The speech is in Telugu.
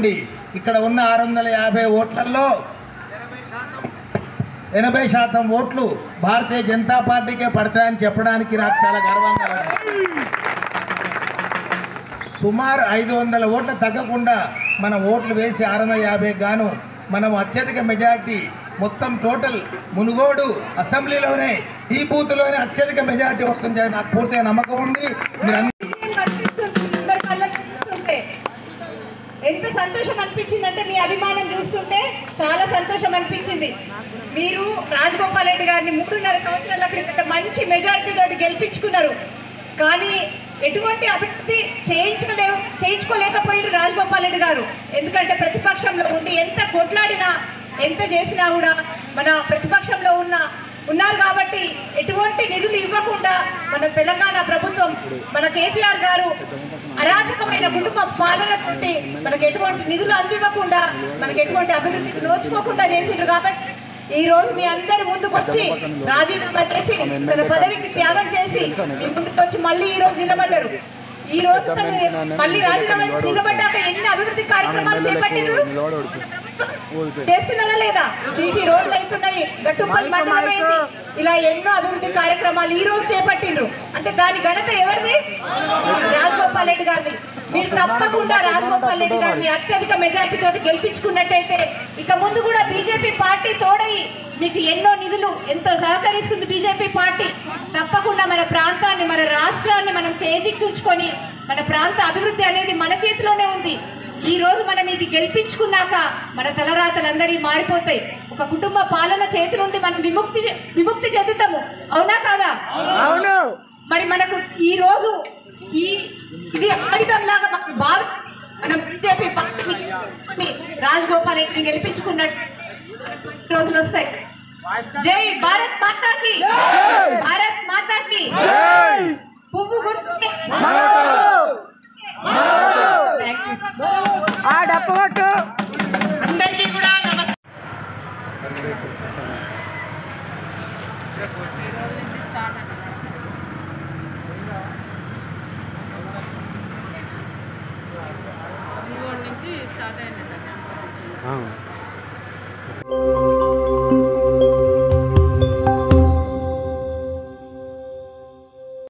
చెప్పండి ఇక్కడ ఉన్న ఆరు వందల యాభై ఓట్లలో ఎనభై శాతం ఓట్లు భారతీయ జనతా పార్టీకే పడతాయని చెప్పడానికి నాకు చాలా గర్వంగా ఉంది సుమారు ఐదు వందల ఓట్లు తగ్గకుండా మనం ఓట్లు వేసి ఆరు వందల యాభై గాను మనం అత్యధిక మెజార్టీ మొత్తం టోటల్ మునుగోడు అసెంబ్లీలోనే ఈ బూత్లోనే అత్యధిక మెజార్టీ వస్తుంది నాకు పూర్తిగా నమ్మకం ఉంది మీరు అందరూ విజయం కనిపిస్తుంది అందరి కళ్ళకి చూస్తుంటే ఎంత సంతోషం అనిపించిందంటే మీ అభిమానం చూస్తుంటే చాలా సంతోషం అనిపించింది మీరు రాజగోపాల్ రెడ్డి గారిని మూడున్నర సంవత్సరాల క్రితం మంచి మెజారిటీ తోటి గెలిపించుకున్నారు కానీ ఎటువంటి అభివృద్ధి చేయించలే చేయించుకోలేకపోయారు రాజగోపాల్ రెడ్డి గారు ఎందుకంటే ప్రతిపక్షంలో ఉండి ఎంత కొట్లాడినా ఎంత చేసినా కూడా మన ప్రతిపక్షంలో ఉన్న ఉన్నారు కాబట్టి ఎటువంటి నిధులు ఇవ్వకుండా మన తెలంగాణ ప్రభుత్వం మన కేసీఆర్ గారు అరాచకమైన కుటుంబ పాలన తోటి మనకు ఎటువంటి నిధులు అందివ్వకుండా మనకు ఎటువంటి అభివృద్ధికి నోచుకోకుండా చేసిండ్రు కాబట్టి ఈ రోజు మీ అందరి ముందుకు వచ్చి రాజీనామా చేసి తన పదవికి త్యాగం చేసి మీ ముందుకు వచ్చి మళ్ళీ ఈ రోజు నిలబడ్డారు ఈ రోజు తను మళ్ళీ రాజీనామా చేసి నిలబడ్డాక ఎన్ని అభివృద్ధి కార్యక్రమాలు చేపట్టిండ్రు చేస్తున్నారా లేదా సీసీ రోడ్లు అవుతున్నాయి గట్టుపల్లి మండలం అయింది ఇలా ఎన్నో అభివృద్ధి కార్యక్రమాలు ఈ రోజు చేపట్టిండ్రు అంటే దాని ఘనత ఎవరిది రాజగోపాల్ రెడ్డి గారిది మీరు తప్పకుండా రాజగోపాల్ రెడ్డి గారిని అత్యధిక మెజార్టీ తోటి గెలిపించుకున్నట్టయితే ఇక ముందు కూడా బీజేపీ పార్టీ తోడయి మీకు ఎన్నో నిధులు ఎంతో సహకరిస్తుంది బీజేపీ పార్టీ తప్పకుండా మన ప్రాంతాన్ని మన రాష్ట్రాన్ని మనం చేజిక్కించుకొని మన ప్రాంత అభివృద్ధి అనేది మన చేతిలోనే ఉంది ఈ రోజు మనం ఇది గెలిపించుకున్నాక మన తలరాతలందరి మారిపోతాయి ఒక కుటుంబ పాలన చేతి నుండి మనం విముక్తి విముక్తి చెందుతాము అవునా కాదా అవును మరి మనకు ఈ రోజు ఈ ఇది ఆయుధం లాగా మనకు బాగా మనం బీజేపీ పార్టీని గెలుచుకొని రాజగోపాల్ రెడ్డిని గెలిపించుకున్నట్టు రోజులు వస్తాయి జై భారత్ మాతాకి భారత్ మాతాకి పువ్వు గుర్తు థ్యాంక్ యూ ఆ డప్పు కొట్టు అందరికీ కూడా నమస్కారం ఆ.